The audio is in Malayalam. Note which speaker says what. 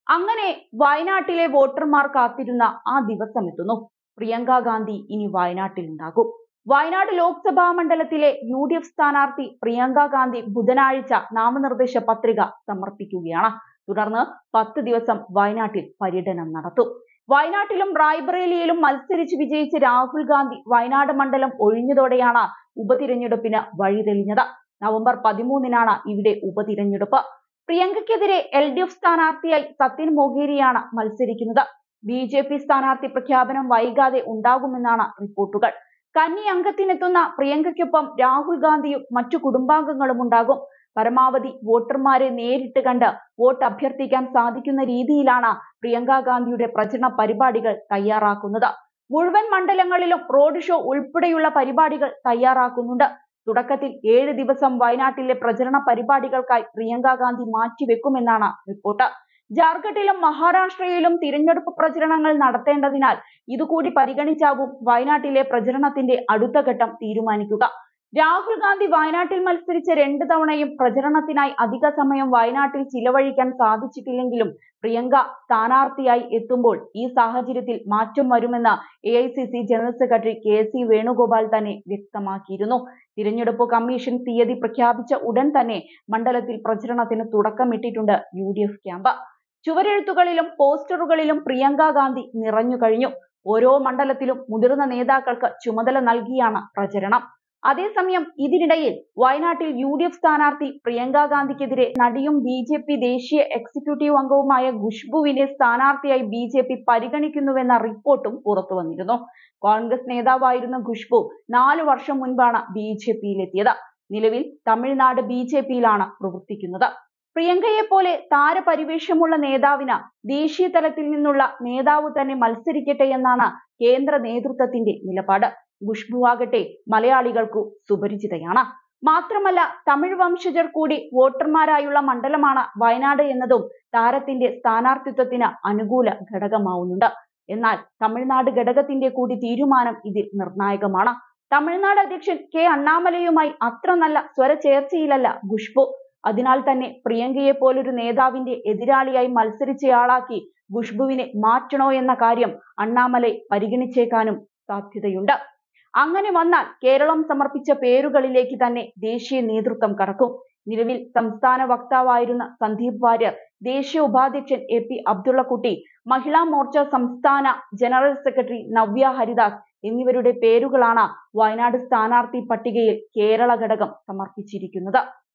Speaker 1: അങ്ങനെ വയനാട്ടിലെ വോട്ടർമാർ കാത്തിരുന്ന ആ ദിവസം എത്തുന്നു പ്രിയങ്ക ഗാന്ധി ഇനി വയനാട്ടിൽ ഉണ്ടാകും വയനാട് ലോക്സഭാ മണ്ഡലത്തിലെ യു ഡി എഫ് സ്ഥാനാർത്ഥി പ്രിയങ്ക ഗാന്ധി ബുധനാഴ്ച നാമനിർദ്ദേശ പത്രിക സമർപ്പിക്കുകയാണ് തുടർന്ന് പത്ത് ദിവസം വയനാട്ടിൽ പര്യടനം നടത്തും വയനാട്ടിലും റായ്ബറേലിയിലും മത്സരിച്ച് വിജയിച്ച രാഹുൽ ഗാന്ധി വയനാട് മണ്ഡലം ഒഴിഞ്ഞതോടെയാണ് ഉപതിരഞ്ഞെടുപ്പിന് വഴിതെളിഞ്ഞത് നവംബർ പതിമൂന്നിനാണ് ഇവിടെ ഉപതിരഞ്ഞെടുപ്പ് പ്രിയങ്കയ്ക്കെതിരെ എൽ ഡി എഫ് സ്ഥാനാർത്ഥിയായി സത്യൻ മൊഹേരിയാണ് മത്സരിക്കുന്നത് ബി ജെ പി സ്ഥാനാർത്ഥി പ്രഖ്യാപനം വൈകാതെ ഉണ്ടാകുമെന്നാണ് റിപ്പോർട്ടുകൾ കന്നി അംഗത്തിനെത്തുന്ന പ്രിയങ്കയ്ക്കൊപ്പം രാഹുൽ ഗാന്ധിയും മറ്റു കുടുംബാംഗങ്ങളും ഉണ്ടാകും പരമാവധി വോട്ടർമാരെ നേരിട്ട് കണ്ട് വോട്ട് അഭ്യർത്ഥിക്കാൻ സാധിക്കുന്ന രീതിയിലാണ് പ്രിയങ്ക ഗാന്ധിയുടെ പ്രചരണ പരിപാടികൾ തയ്യാറാക്കുന്നത് മുഴുവൻ മണ്ഡലങ്ങളിലും റോഡ് ഷോ ഉൾപ്പെടെയുള്ള പരിപാടികൾ തയ്യാറാക്കുന്നുണ്ട് തുടക്കത്തിൽ ഏഴ് ദിവസം വയനാട്ടിലെ പ്രചരണ പരിപാടികൾക്കായി പ്രിയങ്ക ഗാന്ധി മാറ്റിവെക്കുമെന്നാണ് റിപ്പോർട്ട് ജാർഖണ്ഡിലും മഹാരാഷ്ട്രയിലും തിരഞ്ഞെടുപ്പ് പ്രചരണങ്ങൾ നടത്തേണ്ടതിനാൽ ഇതുകൂടി പരിഗണിച്ചാവും വയനാട്ടിലെ പ്രചരണത്തിന്റെ അടുത്ത ഘട്ടം തീരുമാനിക്കുക രാഹുൽ ഗാന്ധി വയനാട്ടിൽ മത്സരിച്ച രണ്ട് തവണയും പ്രചരണത്തിനായി അധിക സമയം വയനാട്ടിൽ ചിലവഴിക്കാൻ സാധിച്ചിട്ടില്ലെങ്കിലും പ്രിയങ്ക സ്ഥാനാർത്ഥിയായി എത്തുമ്പോൾ ഈ സാഹചര്യത്തിൽ മാറ്റം വരുമെന്ന് A I C C general secretary K C Venugopal തന്നെ വ്യക്തമാക്കിയിരുന്നു തിരഞ്ഞെടുപ്പ് കമ്മീഷൻ തീയതി പ്രഖ്യാപിച്ച ഉടൻ തന്നെ മണ്ഡലത്തിൽ പ്രചരണത്തിന് തുടക്കമിട്ടിട്ടുണ്ട് യു ഡി എഫ് ക്യാമ്പ് ചുവരെഴുത്തുകളിലും പോസ്റ്ററുകളിലും പ്രിയങ്ക ഗാന്ധി നിറഞ്ഞു കഴിഞ്ഞു ഓരോ മണ്ഡലത്തിലും മുതിർന്ന നേതാക്കൾക്ക് ചുമതല നൽകിയാണ് പ്രചരണം അതേസമയം ഇതിനിടയിൽ വയനാട്ടിൽ യു ഡി എഫ് സ്ഥാനാർത്ഥി പ്രിയങ്ക ഗാന്ധിക്കെതിരെ നടിയും ബി ജെ പി ദേശീയ എക്സിക്യൂട്ടീവ് അംഗവുമായ ഖുഷ്ബുവിനെ സ്ഥാനാർത്ഥിയായി ബി ജെ പി പരിഗണിക്കുന്നുവെന്ന റിപ്പോർട്ടും പുറത്തു വന്നിരുന്നു കോൺഗ്രസ് നേതാവായിരുന്ന ഖുഷ്ബു നാലു വർഷം മുൻപാണ് ബി ജെ പിയിലെത്തിയത് നിലവിൽ തമിഴ്നാട് ബി ജെ പിയിലാണ് പ്രവർത്തിക്കുന്നത് പ്രിയങ്കയെ പോലെ താരപരിവേഷമുള്ള നേതാവിന് ദേശീയ തലത്തിൽ നിന്നുള്ള നേതാവ് തന്നെ മത്സരിക്കട്ടെ എന്നാണ് കേന്ദ്ര നേതൃത്വത്തിന്റെ നിലപാട് ഖുഷ്ബു ആകട്ടെ മലയാളികൾക്കു സുപരിചിതയാണ് മാത്രമല്ല തമിഴ് വംശജർ കൂടി വോട്ടർമാരായുള്ള മണ്ഡലമാണ് വയനാട് എന്നതും താരത്തിന്റെ സ്ഥാനാർത്ഥിത്വത്തിന് അനുകൂല ഘടകമാവുന്നുണ്ട് എന്നാൽ തമിഴ്നാട് ഘടകത്തിന്റെ കൂടി തീരുമാനം ഇതിൽ നിർണായകമാണ് തമിഴ്നാട് അധ്യക്ഷൻ കെ അണ്ണാമലയുമായി അത്ര നല്ല സ്വരചേർച്ചയിലല്ല ഖുഷ്ബു അതിനാൽ തന്നെ പ്രിയങ്കയെ പോലൊരു നേതാവിന്റെ എതിരാളിയായി മത്സരിച്ചയാളാക്കി ഖുഷ്ബുവിനെ മാറ്റണോ എന്ന കാര്യം അണ്ണാമലൈ പരിഗണിച്ചേക്കാനും സാധ്യതയുണ്ട് അങ്ങനെ വന്നാൽ കേരളം സമർപ്പിച്ച പേരുകളിലേക്ക് തന്നെ ദേശീയ നേതൃത്വം കടക്കും നിലവിൽ സംസ്ഥാന വക്താവായിരുന്ന സന്ദീപ് വാര്യർ ദേശീയ ഉപാധ്യക്ഷൻ എ പി അബ്ദുള്ളക്കുട്ടി മഹിളാ മോർച്ച സംസ്ഥാന ജനറൽ സെക്രട്ടറി നവ്യ ഹരിദാസ് എന്നിവരുടെ പേരുകളാണ് വയനാട് സ്ഥാനാർത്ഥി പട്ടികയിൽ കേരള ഘടകം സമർപ്പിച്ചിരിക്കുന്നത്